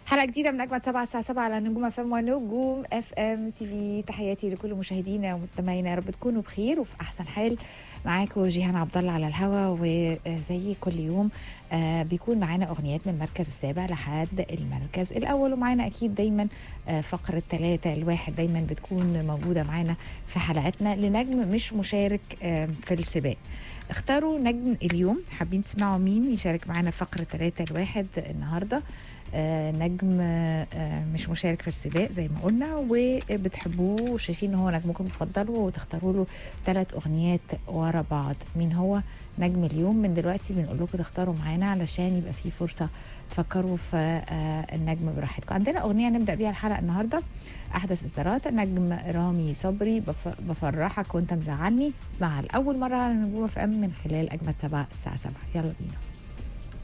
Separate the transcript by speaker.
Speaker 1: حلقه جديده من اجمل سبعة الساعه 7 على نجوم اف ام ونجوم اف ام تي في تحياتي لكل مشاهدينا ومستمعينا يا رب تكونوا بخير وفي احسن حال معاكم جيهان عبد الله على الهوا وزي كل يوم آه، بيكون معانا اغنيات من المركز السابع لحد المركز الاول ومعانا اكيد دايما آه، فقره ثلاثة الواحد دايما بتكون موجوده معانا في حلقاتنا لنجم مش مشارك آه، في السباق اختاروا نجم اليوم حابين تسمعوا مين يشارك معانا فقره ثلاثة الواحد النهارده آه، نجم آه، مش مشارك في السباق زي ما قلنا وبتحبوه وشايفين ان هو نجمكم المفضل وتختاروا له ثلاث اغنيات ورا بعض مين هو نجم اليوم من دلوقتي بنقول لكم تختاروا معانا علشان يبقى في فرصه تفكروا في آه، النجم براحتكم عندنا اغنيه نبدا بيها الحلقه النهارده احدث اصدارات نجم رامي صبري بف- بفرحك وانت مزعلني اسمعها لاول مره على نجوم اف ام من خلال اجمد سبعة الساعه 7 يلا بينا